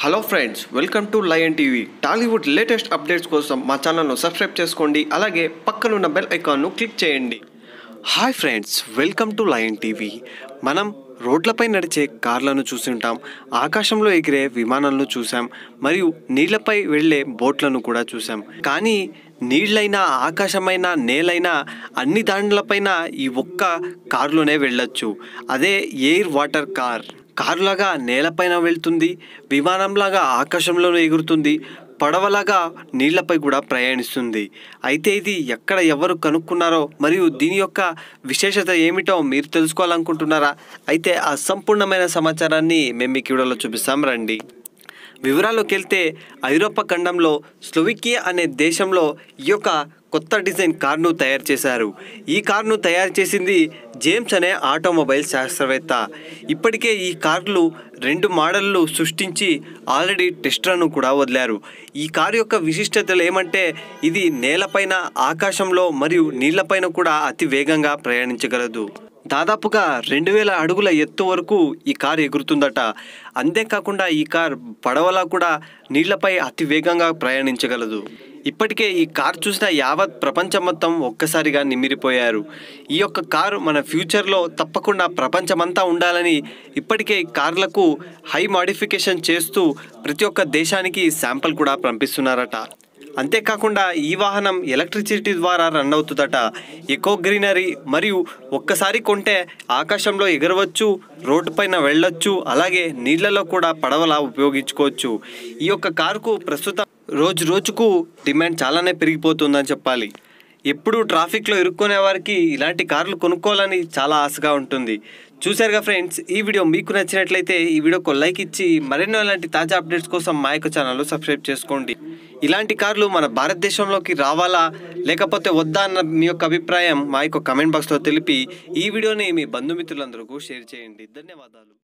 hello friends welcome to Lion TV Tollywood latest updates కోసం మా ఛానల్ను సబ్స్క్రైబ్ చేసుకోండి అలాగే పక్కనున్న బెల్ ఐకాన్ను క్లిక్ చేయండి hi friends welcome to Lion TV మనం రోడ్లపై నడిచే కార్లను చూస్తుంటాం ఆకాశంలో ఎగిరే విమానాలను చూసాం మరియు నీళ్లపై వెళ్ళే బోట్లను కూడా చూసాం కానీ నీళ్ళైనా ఆకాశమైన నేలైనా అన్ని దాండ్లపైన ఈ ఒక్క కారులోనే వెళ్ళొచ్చు అదే ఎయిర్ వాటర్ కార్ కారులాగా నేలపైన వెళ్తుంది విమానంలాగా ఆకాశంలో ఎగురుతుంది పడవలాగా నీళ్లపై కూడా ప్రయాణిస్తుంది అయితే ఇది ఎక్కడ ఎవరు కనుక్కున్నారో మరియు దీని యొక్క విశేషత ఏమిటో మీరు తెలుసుకోవాలనుకుంటున్నారా అయితే ఆ సంపూర్ణమైన సమాచారాన్ని మేము మీకు వీడియోలో చూపిస్తాం రండి వివరాల్లోకి వెళ్తే ఐరోపా ఖండంలో స్లోవికియా అనే దేశంలో ఈ యొక్క కొత్త డిజైన్ కార్ను తయారు చేశారు ఈ కార్ను తయారు చేసింది జేమ్స్ అనే ఆటోమొబైల్ శాస్త్రవేత్త ఇప్పటికే ఈ కార్లు రెండు మోడళ్లు సృష్టించి ఆల్రెడీ టెస్ట్లను కూడా వదిలారు ఈ కారు యొక్క విశిష్టతలు ఏమంటే ఇది నేలపైన ఆకాశంలో మరియు నీళ్లపైన కూడా అతి వేగంగా ప్రయాణించగలదు దాదాపుగా రెండు వేల అడుగుల ఎత్తు వరకు ఈ కారు ఎగురుతుందట అంతేకాకుండా ఈ కార్ పడవలా కూడా నీళ్లపై అతి వేగంగా ప్రయాణించగలదు ఇప్పటికే ఈ కార్ చూసిన యావత్ ప్రపంచం మొత్తం ఒక్కసారిగా నిమిరిపోయారు ఈ యొక్క కారు మన ఫ్యూచర్లో తప్పకుండా ప్రపంచమంతా ఉండాలని ఇప్పటికే ఈ కార్లకు హై మాడిఫికేషన్ చేస్తూ ప్రతి ఒక్క దేశానికి శాంపుల్ కూడా పంపిస్తున్నారట అంతేకాకుండా ఈ వాహనం ఎలక్ట్రిసిటీ ద్వారా రన్ అవుతుందట ఎకో గ్రీనరీ మరియు ఒక్కసారి కొంటే ఆకాశంలో ఎగరవచ్చు రోడ్డు పైన వెళ్ళొచ్చు అలాగే నీళ్లలో కూడా పడవలా ఉపయోగించుకోవచ్చు ఈ యొక్క కారుకు ప్రస్తుతం రోజు రోజుకు డిమాండ్ చాలానే పెరిగిపోతుందని చెప్పాలి ఎప్పుడు ట్రాఫిక్లో ఇరుక్కునే వారికి ఇలాంటి కార్లు కొనుక్కోవాలని చాలా ఆశగా ఉంటుంది చూశారుగా ఫ్రెండ్స్ ఈ వీడియో మీకు నచ్చినట్లయితే ఈ వీడియోకు లైక్ ఇచ్చి మరెన్నో ఇలాంటి తాజా అప్డేట్స్ కోసం మా యొక్క ఛానల్ సబ్స్క్రైబ్ చేసుకోండి ఇలాంటి కార్లు మన భారతదేశంలోకి రావాలా లేకపోతే వద్దా అన్న మీ యొక్క అభిప్రాయం మా యొక్క కమెంట్ బాక్స్లో తెలిపి ఈ వీడియోని మీ బంధుమిత్రులందరికీ షేర్ చేయండి ధన్యవాదాలు